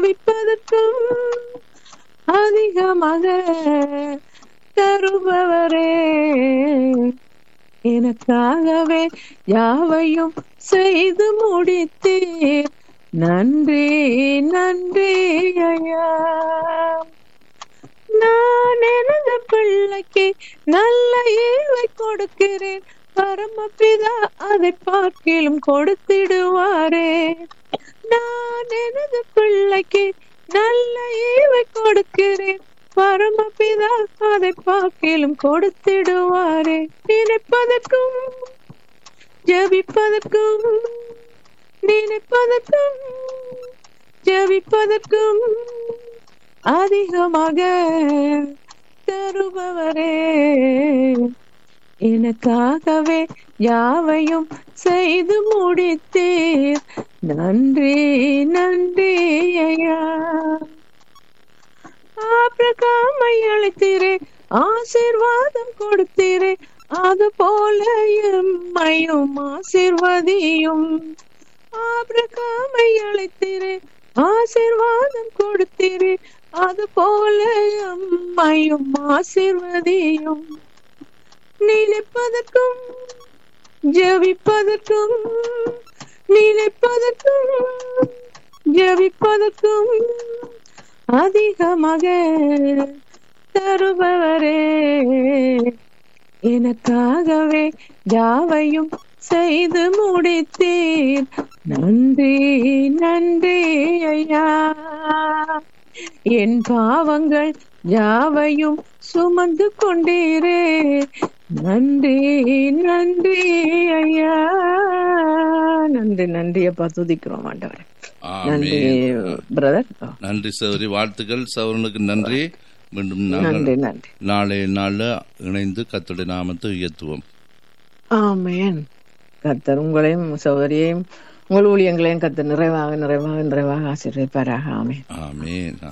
ஜெபிப்பதற்கும் அதிகமாக தருபவரே எனக்காகவே யாவையும் செய்து முடித்தீர் நன்றி நன்றி ஐயா நான் எனது பிள்ளைக்கு நல்ல ஈவை கொடுக்கிறேன் பரமபிதா அதை பார்க்கிலும் கொடுத்திடுவாரே நான் எனது பிள்ளைக்கு நல்ல ஈவை கொடுக்கிறேன் பரமபிதா அதை பார்க்கிலும் கொடுத்திடுவாரே நினைப்பதற்கும் ஜபிப்பதற்கும் நினைப்பதற்கும் ஜபிப்பதற்கும் அதிகமாக தருபவரே எனக்காகவே யாவையும் செய்து முடித்தீர் நன்றி நன்றி ஐயா ஆபிரகாமை அழைத்தீரே ஆசீர்வாதம் கொடுத்தீரே அது போல எம்மையும் ஆசீர்வதியும் ஆபிரகாமை அழைத்தீரே ஆசீர்வாதம் கொடுத்தீரே அது போல எம்மையும் ஆசீர்வதியும் நினைப்பதற்கும் ஜபிப்பதற்கும் நினைப்பதற்கும் ஜபிப்பதற்கும் அதிகமாக தருபவரே எனக்காகவே யாவையும் செய்து முடித்தீர் நன்றி நன்றி ஐயா என் பாவங்கள் யாவையும் சுமந்து கொண்டீரே நன்றி நன்றி ஐயா நன்றி நன்றி அப்பா துதிக்கிறோம் ஆண்டவரே நன்றி ஆமென். பிரதர் நன்றி சௌரி வாழ்த்துக்கள் சௌரனுக்கு நன்றி மீண்டும் நாங்கள் நன்றி நன்றி நாளைய நாள்ல இணைந்து கத்துடைய நாமத்தை உயர்த்துவோம் ஆமென் கர்த்தர் உங்களையும் சௌகரியையும் உங்கள் ஊழியங்களையும் கர்த்தர் நிறைவாக நிறைவாக நிறைவாக ஆசீர்வதிப்பாராக ஆமென் ஆமேன்